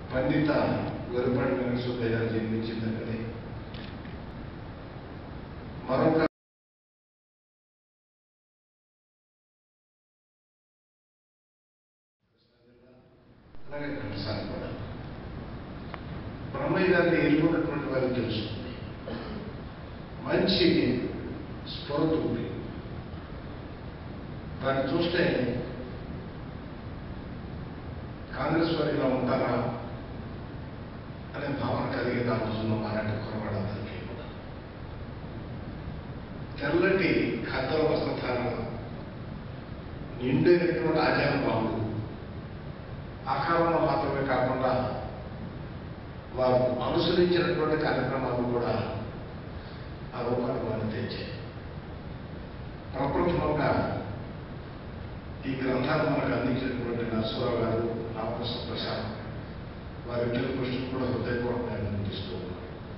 పండిత వెలుపడి వెంకటసుబ్బయ్య గారు జన్మించింది అక్కడే మరొక అలాగే కనసాలి కూడా బ్రహ్మయ్య గారిని ఎన్నుకున్నటువంటి వారికి తెలుసు మంచి స్ఫురత ఉంది దాన్ని చూస్తే కాంగ్రెస్ వారు ఇలా ఉంటారా అనే భావన కలిగేది ఆ రోజుల్లో మారాట కురవాడందరికీ కూడా తెల్లటి ఖద్దల వస్త్రధారణ నిండైనటువంటి ఆచార బాబులు ఆ కాలంలో మాత్రమే కాకుండా వారు అనుసరించినటువంటి కార్యక్రమాలు కూడా ఆ రూపాన్ని వారిని తెచ్చాయి ప్రప్రథమంగా ఈ గ్రంథాన్ని మనకు అందించినటువంటి నరసరావు గారు రామకృష్ణ ప్రసాద్ వారిద్దరి కృషికి కూడా హృదయపూర్వకంగా అభినందిస్తూ ఉన్నారు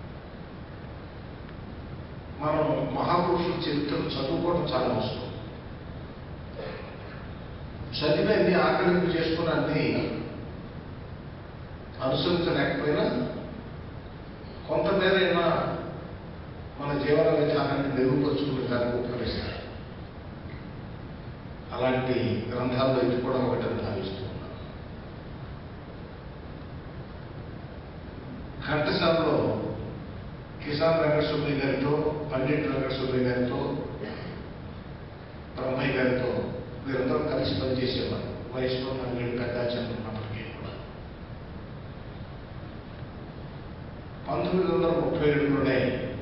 మనం మహాపురుషుల చరిత్రను చదువుకోవడం చాలా అవసరం చదివి అన్ని ఆకలింపు చేసుకుని అన్ని అనుసరించలేకపోయినా కొంతమేరైనా మన జీవన విధానాన్ని మెరుగుపరుచుకునే దానికి ఉపకరిస్తారు అలాంటి గ్రంథాల్లో ఇది కూడా ఒకటని భావిస్తూ ఉన్నాను ఘంటసాలలో కిసాన్ వెంకట సుబ్బయ్య గారితో పండిట్ వెంకట సుబ్బయ్య గారితో బ్రహ్మయ్య గారితో వీరందరూ కలిసి పనిచేసేవారు వయసులో నాలుగేళ్ళు పెద్దాచంద్ర ఉన్నప్పటికీ కూడా పంతొమ్మిది వందల ముప్పై ఏడులోనే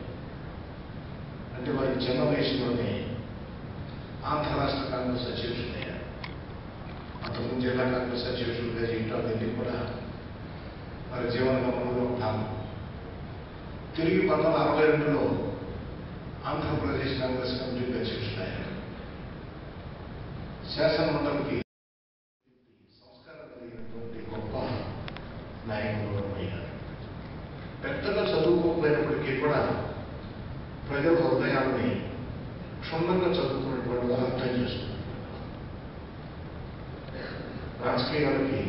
అంటే వారి చిన్న వయసులోనే ఆంధ్ర రాష్ట్ర కాంగ్రెస్ అధ్యక్షుడయ్యారు అంతకుముందు జిల్లా కాంగ్రెస్ అధ్యక్షుడిగా చేయటం అవన్నీ కూడా వారి జీవన గమనంలో భాగం తిరిగి పంతొమ్మిది వందల అరవై రెండులో ఆంధ్రప్రదేశ్ కాంగ్రెస్ కమిటీకి అధ్యక్షుడయ్యారు శాసనమండలికి సంస్కారం కలిగినటువంటి గొప్ప నాయకులు అయ్యారు పెద్దగా చదువుకోకపోయినప్పటికీ కూడా ప్రజల హృదయాన్ని క్షుణ్ణంగా చదువుకున్నటువంటి వారు అర్థం చేసుకున్నారు రాజకీయాలకి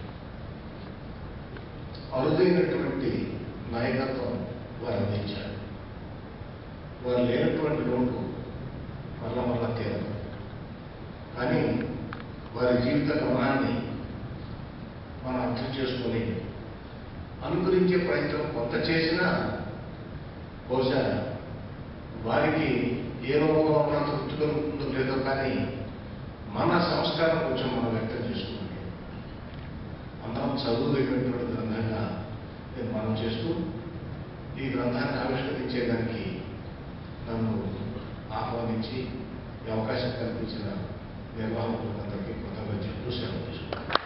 అరుదైనటువంటి నాయకత్వం వారు అందించారు వారు లేనటువంటి లోటు మళ్ళా మళ్ళా తీరదు కానీ వారి జీవిత గమనాన్ని మనం అర్థం చేసుకొని అనుకరించే ప్రయత్నం కొంత చేసినా బహుశా వారికి ఏ రూపంలో ఉన్నా తృప్తి కలుగుతుందో లేదో కానీ మన సంస్కారం కొంచెం మనం వ్యక్తం చేసుకోవాలి అందరం చదువుదగినటువంటి గ్రంథంగా నేను మనం చేస్తూ ఈ గ్రంథాన్ని ఆవిష్కరించేదానికి నన్ను ఆహ్వానించి ఈ అవకాశం కల్పించిన నిర్వాహకులందరికీ కృతజ్ఞతలు చెప్తూ సెలవు తీసుకుంటాను